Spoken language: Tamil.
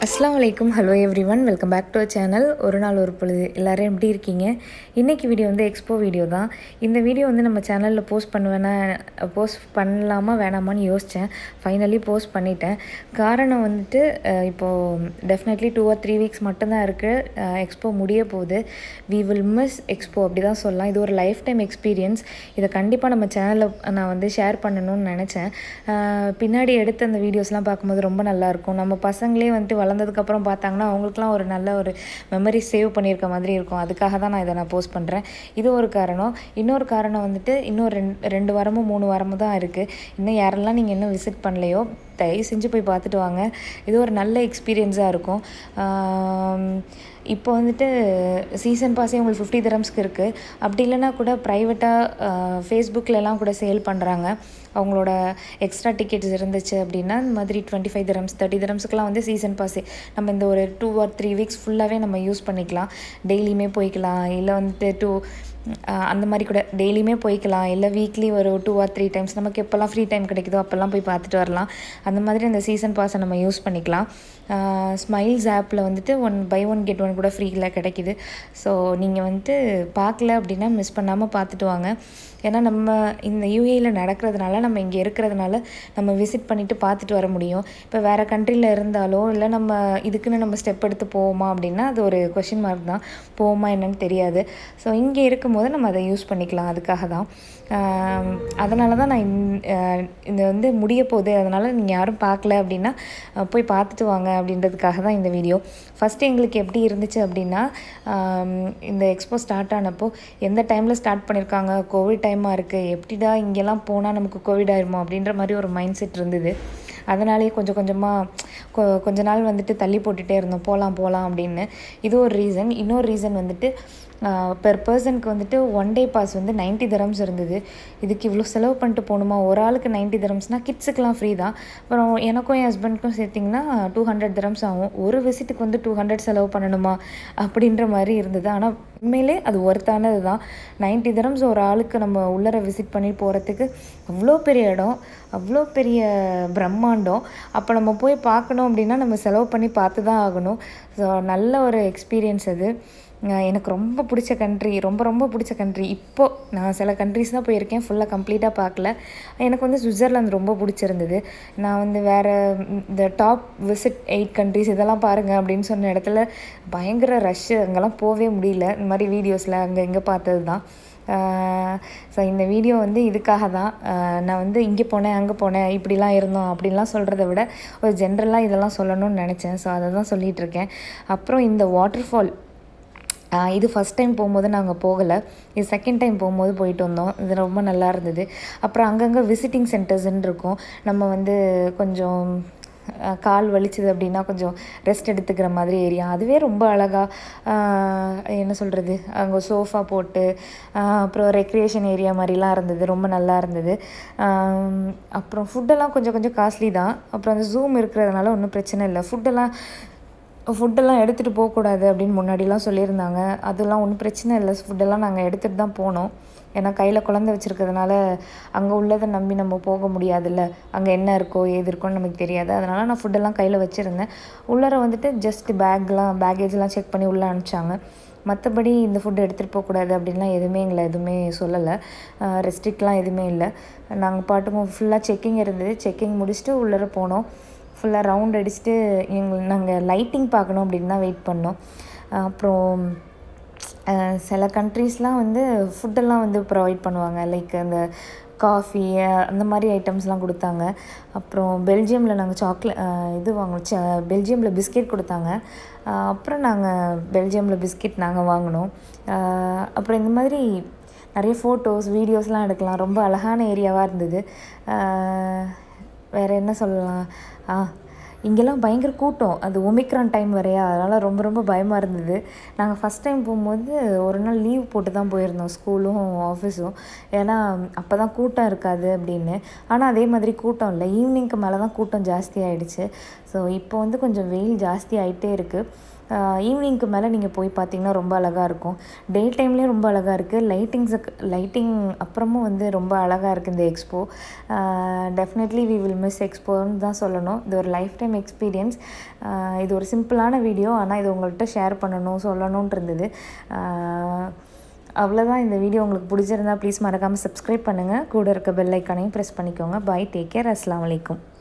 அஸ்லாம் வலைக்கும் hello everyone welcome back to a channel ஒரு நாள் ஒரு பொழுது எல்லோரும் எப்படி இருக்கீங்க இன்றைக்கி வீடியோ வந்து எக்ஸ்போ வீடியோ தான் இந்த வீடியோ வந்து நம்ம சேனலில் போஸ்ட் பண்ணுவேன்னா போஸ்ட் பண்ணலாமா வேணாமான்னு யோசித்தேன் ஃபைனலி போஸ்ட் பண்ணிட்டேன் காரணம் வந்துட்டு அஹ், இப்போது definitely two or three weeks மட்டும்தான் இருக்குது எக்ஸ்போ முடிய போகுது வி வில் மிஸ் எக்ஸ்போ அப்படி தான் சொல்லலாம் இது ஒரு லைஃப் டைம் எக்ஸ்பீரியன்ஸ் இதை கண்டிப்பாக நம்ம சேனலில் நான் வந்து ஷேர் பண்ணணும்னு நினச்சேன் அஹ், பின்னாடி எடுத்த அந்த வீடியோஸ்லாம் பார்க்கும்போது ரொம்ப நல்லாயிருக்கும் நம்ம பசங்களே வந்துட்டு வளர்ந்ததுக்கப்புறம் பார்த்தாங்கன்னா அவங்களுக்குலாம் ஒரு நல்ல ஒரு மெமரி சேவ் பண்ணியிருக்க மாதிரி இருக்கும் அதுக்காக தான் நான் இதை நான் போஸ்ட் பண்ணுறேன் இது ஒரு காரணம் இன்னொரு காரணம் வந்துட்டு இன்னும் ரெண்டு ரெண்டு வாரமும் மூணு வாரமும் தான் இருக்குது இன்னும் யாரெல்லாம் நீங்கள் இன்னும் விசிட் பண்ணலையோ தயவு செஞ்சு போய் பார்த்துட்டு வாங்க இது ஒரு நல்ல எக்ஸ்பீரியன்ஸாக இருக்கும் ஆம், இப்போ வந்துட்டு சீசன் பாஸே உங்களுக்கு ஃபிஃப்டி தரம்ஸ்க்கு இருக்குது அப்படி இல்லைன்னா கூட ப்ரைவேட்டாக ஃபேஸ்புக்கிலலாம் கூட சேல் பண்ணுறாங்க அவங்களோட எக்ஸ்ட்ரா டிக்கெட்ஸ் இருந்துச்சு அப்படின்னா இந்த மாதிரி டுவெண்ட்டி ஃபைவ் தரம்ஸ் தேர்ட்டி தரம்ஸ்க்குலாம் வந்து சீசன் பாஸே நம்ம இந்த ஒரு டூ ஆர் த்ரீ வீக்ஸ் ஃபுல்லாகவே நம்ம யூஸ் பண்ணிக்கலாம் டெய்லியுமே போய்க்கலாம் இல்லை வந்துட்டு டூ அந்த மாதிரி கூட டெய்லியுமே போய்க்கலாம் இல்லை வீக்லி ஒரு டூ ஆர் த்ரீ டைம்ஸ் நமக்கு எப்போல்லாம் ஃப்ரீ டைம் கிடைக்குதோ அப்போல்லாம் போய் பார்த்துட்டு வரலாம் அந்த மாதிரி அந்த சீசன் பாஸை நம்ம யூஸ் பண்ணிக்கலாம் ஸ்மைல்ஸ் ஆப்பில் வந்துட்டு one buy one get one கூட ஃப்ரீயில் கிடைக்குது ஸோ நீங்கள் வந்துட்டு பார்க்கல அப்படின்னா மிஸ் பண்ணாமல் பார்த்துட்டு வாங்க ஏன்னா நம்ம இந்த யூஏயில் நடக்கிறதுனால நம்ம இங்கே இருக்கிறதுனால நம்ம விசிட் பண்ணிவிட்டு பார்த்துட்டு வர முடியும் இப்போ வேறு கண்ட்ரியில் இருந்தாலோ இல்லை நம்ம இதுக்குன்னு நம்ம ஸ்டெப் எடுத்து போவோமா அப்படின்னா அது ஒரு கொஷின் மார்க் தான் போவோமா என்னன்னு தெரியாது ஸோ இங்கே இருக்கும்போது நம்ம அதை யூஸ் பண்ணிக்கலாம் அதுக்காக தான் அதனால தான் நான் இந்த ஆஹ் இந்த வந்து முடிய போகுது அதனால் நீங்கள் யாரும் பார்க்கல அப்படின்னா ஆஹ் போய் பார்த்துட்டு வாங்க அப்படின்றதுக்காக தான் இந்த வீடியோ ஃபஸ்ட்டு எங்களுக்கு எப்படி இருந்துச்சு அப்படின்னா ஆம், இந்த எக்ஸ்போ ஸ்டார்ட் ஆனப்போ எந்த டைமில் ஸ்டார்ட் பண்ணியிருக்காங்க கோவிட் டைமாக இருக்குது எப்படிடா இங்கெல்லாம் போனால் நமக்கு கோவிட் ஆயிருமோ அப்படின்ற மாதிரி ஒரு மைண்ட் செட் இருந்தது அதனாலேயே கொஞ்சம் கொஞ்சமாக கொ கொஞ்ச நாள் வந்துட்டு தள்ளி போட்டுகிட்டே இருந்தோம் போகலாம் போகலாம் அப்படின்னு இது ஒரு ரீசன் இன்னொரு ரீசன் வந்துட்டு பெர் பர்சனுக்கு வந்துட்டு ஒன் டே பாஸ் வந்து 90 தரம்ஸ் இருந்தது இதுக்கு இவ்வளோ செலவு பண்ணிட்டு போகணுமா ஒரு ஆளுக்கு 90 தரம்ஸ்னால் கிட்ஸுக்கெலாம் ஃப்ரீ தான் அப்புறம் எனக்கும் என் ஹஸ்பண்ட்க்கும் சேர்த்திங்கன்னா டூ ஹண்ட்ரட் தரம்ஸ் ஆகும் ஒரு விசிட்டுக்கு வந்து டூ ஹண்ட்ரட் செலவு பண்ணணுமா அப்படின்ற மாதிரி இருந்தது ஆனால் உண்மையிலே அது ஒர்த்தானது தான் 90 தரம்ஸ் ஒரு ஆளுக்கு நம்ம உள்ளர விசிட் பண்ணி போகிறதுக்கு அவ்வளோ பெரிய இடம் அவ்வளோ பெரிய பிரம்மாண்டம் அப்போ நம்ம போய் பார்க்கணும் அப்படின்னா நம்ம செலவு பண்ணி பார்த்து தான் ஆகணும் ஸோ நல்ல ஒரு எக்ஸ்பீரியன்ஸ் அது அஹ் எனக்கு ரொம்ப பிடிச்ச கண்ட்ரி ரொம்ப ரொம்ப பிடிச்ச கண்ட்ரி இப்போது நான் சில கண்ட்ரிஸ் தான் போயிருக்கேன் ஃபுல்லாக கம்ப்ளீட்டாக பார்க்கல எனக்கு வந்து சுவிட்சர்லாந்து ரொம்ப பிடிச்சிருந்தது நான் வந்து வேறு இந்த டாப் விசிட் எயிட் கண்ட்ரிஸ் இதெல்லாம் பாருங்கள் அப்படின்னு சொன்ன இடத்துல பயங்கர ரஷ்ஷு அங்கெல்லாம் போகவே முடியல இந்த மாதிரி வீடியோஸில் அங்கே இங்கே பார்த்தது தான் ஸோ இந்த வீடியோ வந்து இதுக்காக தான் ஆஹ் நான் வந்து இங்கே போனேன் அங்கே போனேன் இப்படிலாம் இருந்தோம் அப்படிலாம் சொல்கிறத விட ஒரு ஜென்ரலாக இதெல்லாம் சொல்லணும்னு நினச்சேன் ஸோ அதை தான் சொல்லிகிட்டு இருக்கேன் அப்புறம் இந்த வாட்டர் ஃபால் ஆஹ் இது ஃபஸ்ட் டைம் போகும்போது நாங்கள் போகலை இது செகண்ட் டைம் போகும்போது போயிட்டு வந்தோம் இது ரொம்ப நல்லா இருந்தது அப்புறம் அங்கங்கே விசிட்டிங் சென்டர்ஸ்ன்னு இருக்கும் நம்ம வந்து கொஞ்சம் ஆஹ் கால் வலிச்சது அப்படின்னா கொஞ்சம் ரெஸ்ட் எடுத்துக்கிற மாதிரி ஏரியா அதுவே ரொம்ப அழகாக என்ன சொல்கிறது அங்கே சோஃபா போட்டு ஆஹ் அப்புறம் ரெக்ரியேஷன் ஏரியா மாதிரிலாம் இருந்தது ரொம்ப நல்லா இருந்தது ஆம், அப்புறம் ஃபுட்டெல்லாம் கொஞ்சம் கொஞ்சம் காஸ்ட்லி தான் அப்புறம் அந்த ஜூம் இருக்கிறதுனால ஒன்றும் பிரச்சனை இல்லை ஃபுட்டெல்லாம் ஃபுட்டெல்லாம் எடுத்துகிட்டு போகக்கூடாது அப்படின்னு முன்னாடிலாம் சொல்லியிருந்தாங்க அதெல்லாம் ஒன்றும் பிரச்சனை இல்லை ஃபுட்டெல்லாம் நாங்கள் எடுத்துகிட்டு தான் போனோம் ஏன்னா கையில் குழந்தை வச்சுருக்கிறதுனால அங்கே உள்ளதை நம்பி நம்ம போக முடியாதுல்ல அங்கே என்ன இருக்கோ ஏது இருக்கோன்னு நமக்கு தெரியாது அதனால் நான் ஃபுட்டெல்லாம் கையில் வச்சுருந்தேன் உள்ளார வந்துட்டு ஜஸ்ட் பேக்லாம் பேக்கேஜ்லாம் செக் பண்ணி உள்ளே அனுப்பிச்சாங்க மற்றபடி இந்த ஃபுட் எடுத்துகிட்டு போகக்கூடாது அப்படின்லாம் எதுவுமே எங்களை எதுவுமே சொல்லலை ரெஸ்ட்ரிக்ட்லாம் எதுவுமே இல்லை நாங்கள் பாட்டுக்கும் ஃபுல்லாக செக்கிங் இருந்தது செக்கிங் முடிச்சுட்டு உள்ளார போனோம் ஃபுல்லாக ரவுண்ட் அடிச்சுட்டு எங்கள் நாங்கள் லைட்டிங் பார்க்கணும் அப்படின்னு தான் வெயிட் பண்ணோம் அஹ் அப்புறம் அஹ் சில கண்ட்ரீஸ்லாம் வந்து ஃபுட்டெல்லாம் வந்து ப்ரொவைட் பண்ணுவாங்க லைக் அந்த காஃபி அந்த மாதிரி ஐட்டம்ஸ்லாம் கொடுத்தாங்க அப்புறம் பெல்ஜியமில் நாங்கள் சாக்லேட் இது வாங்கினோம் ச பெல்ஜியமில் பிஸ்கெட் கொடுத்தாங்க அஹ் அப்புறம் நாங்கள் பெல்ஜியமில் பிஸ்கெட் நாங்கள் வாங்கினோம் அஹ் அப்புறம் இந்த மாதிரி நிறைய ஃபோட்டோஸ் வீடியோஸ்லாம் எடுக்கலாம் ரொம்ப அழகான ஏரியாவாக இருந்தது அஹ் வேறு என்ன சொல்லலாம் ஆ இங்கெல்லாம் பயங்கர கூட்டம் அது ஒமிக்ரான் டைம் வரையா அதனால் ரொம்ப ரொம்ப பயமாக இருந்தது நாங்கள் ஃபஸ்ட் டைம் போகும்போது ஒரு நாள் லீவ் போட்டு தான் போயிருந்தோம் ஸ்கூலும் ஆஃபீஸும் ஏன்னா அப்போ தான் கூட்டம் இருக்காது அப்படின்னு ஆனால் அதே மாதிரி கூட்டம் இல்லை ஈவினிங்க்கு மேலே தான் கூட்டம் ஜாஸ்தி ஆயிடுச்சு ஸோ இப்போ வந்து கொஞ்சம் வெயில் ஜாஸ்தி ஆகிட்டே இருக்குது ஈவினிங்க்கு மேலே நீங்கள் போய் பார்த்தீங்கன்னா ரொம்ப அழகாக இருக்கும் டே டைம்லேயும் ரொம்ப அழகாக இருக்குது லைட்டிங்ஸுக்கு லைட்டிங் அப்புறமும் வந்து ரொம்ப அழகாக இருக்குது இந்த expo definitely we will miss எக்ஸ்போன்னு தான் சொல்லணும் இது ஒரு லைஃப் டைம் எக்ஸ்பீரியன்ஸ் இது ஒரு சிம்பிளான வீடியோ ஆனால் இது உங்கள்கிட்ட ஷேர் பண்ணணும் சொல்லணுன்ட்டு இருந்தது அவ்வளோதான் இந்த வீடியோ உங்களுக்கு பிடிச்சிருந்தா ப்ளீஸ் மறக்காமல் சப்ஸ்கிரைப் பண்ணுங்கள் கூட இருக்க பெல் ஐக்கானையும் ப்ரெஸ் பண்ணிக்கோங்க பாய் டேக் கேர் அஸ்லாம் வலைக்கும்